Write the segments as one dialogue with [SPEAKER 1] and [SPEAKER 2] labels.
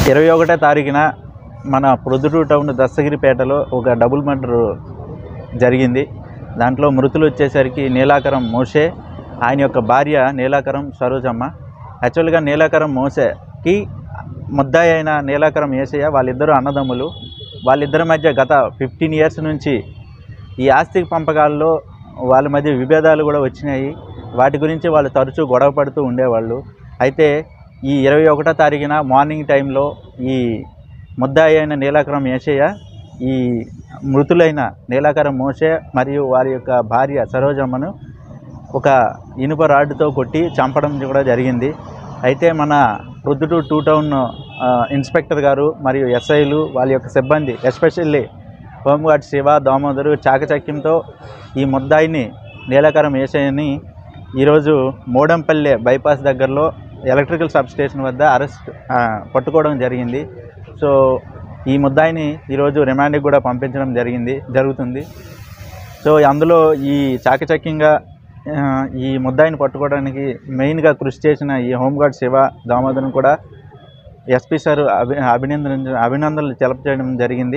[SPEAKER 1] ఇరవై ఒకటో తారీఖున మన ప్రొద్దుటూరు టౌన్ దస్తగిరిపేటలో ఒక డబుల్ మర్డర్ జరిగింది దాంట్లో మృతులు వచ్చేసరికి నీలాకరం మోషే ఆయన యొక్క భార్య నీలాకరం సరోజమ్మ యాక్చువల్గా నీలాకరం మోసేకి ముద్దాయి అయిన నీలాకరం ఏసయ్య వాళ్ళిద్దరూ అన్నదమ్ములు వాళ్ళిద్దరి మధ్య గత ఫిఫ్టీన్ ఇయర్స్ నుంచి ఈ ఆస్తి పంపకాల్లో వాళ్ళ మధ్య విభేదాలు కూడా వచ్చినాయి వాటి గురించి వాళ్ళు తరచూ గొడవ పడుతూ ఉండేవాళ్ళు అయితే ఈ ఇరవై ఒకటో తారీఖున మార్నింగ్ టైంలో ఈ ముద్దాయి అయిన నీలాకరం ఏషయ్య ఈ మృతులైన నీలాకరం మోషే మరియు వారి యొక్క భార్య సరోజమ్మను ఒక ఇనుప రాడ్డుతో కొట్టి చంపడం కూడా జరిగింది అయితే మన ప్రొద్దుటూరు టూ టౌన్ ఆ, ఇన్స్పెక్టర్ గారు మరియు ఎస్ఐలు వాళ్ళ యొక్క సిబ్బంది ఎస్పెషల్లీ హోంగార్డ్ శివ దామోదరు చాకచక్యంతో ఈ ముద్దాయిని నీలకరం ఏసయ్యని ఈరోజు మోడంపల్లె బైపాస్ దగ్గరలో ఎలక్ట్రికల్ సబ్ స్టేషన్ వద్ద అరెస్ట్ ఆ, పట్టుకోవడం జరిగింది సో ఈ ముద్దాయిని ఈరోజు రిమాండ్కి కూడా పంపించడం జరిగింది జరుగుతుంది సో అందులో ఈ చాకచక్యంగా ఆ, ఈ ముద్దాయిని పట్టుకోవడానికి మెయిన్గా కృషి చేసిన ఈ హోంగార్డ్ శివ దామోదరం కూడా ఎస్పీ సార్ అభి అభినందన అభినందనలు తెలపచేయడం జరిగింది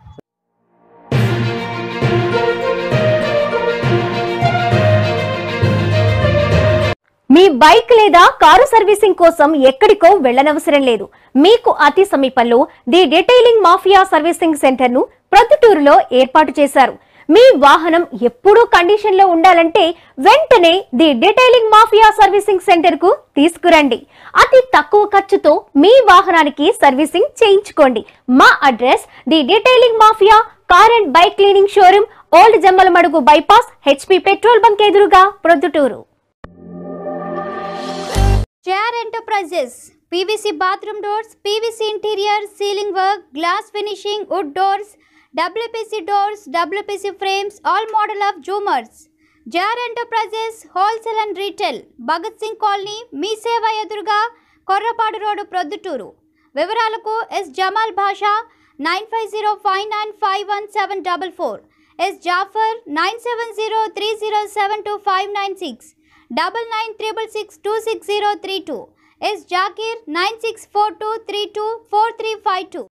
[SPEAKER 2] మీ బైక్ లేదా కారు సర్వీసింగ్ కోసం ఎక్కడికో వెళ్ళనవసరం లేదు మీకు అతి సమీపంలో the detailing mafia servicing center ను ప్రొద్దుటూరులో ఏర్పాటు చేశారు మీ వాహనం ఎప్పుడూ కండిషన్ లో ఉండాలంటే వెంటనే the detailing mafia servicing center కు తీసుకురండి అతి తక్కువ ఖర్చుతో మీ వాహనానికి సర్వీసింగ్ చేయించుకోండి మా address the detailing mafia car and bike cleaning showroom old Jammalamadugu bypass HP petrol bunk ఎదురుగా Proddatur
[SPEAKER 3] JR enterprises PVC bathroom doors PVC interior ceiling work glass finishing wood doors WPC doors WPC frames all model of జూమర్స్ జేఆర్ ఎంటర్ప్రైజెస్ wholesale and retail Bhagat Singh colony Mee Seva ఎదురుగా కొర్రపాడు road Proddatur వివరాలకు S Jamal Basha nine five zero five nine five one seven double four yes Jafar nine seven zero three zero seven two five nine six double nine triple six two six zero three two S Zakir nine six four two three two four three five two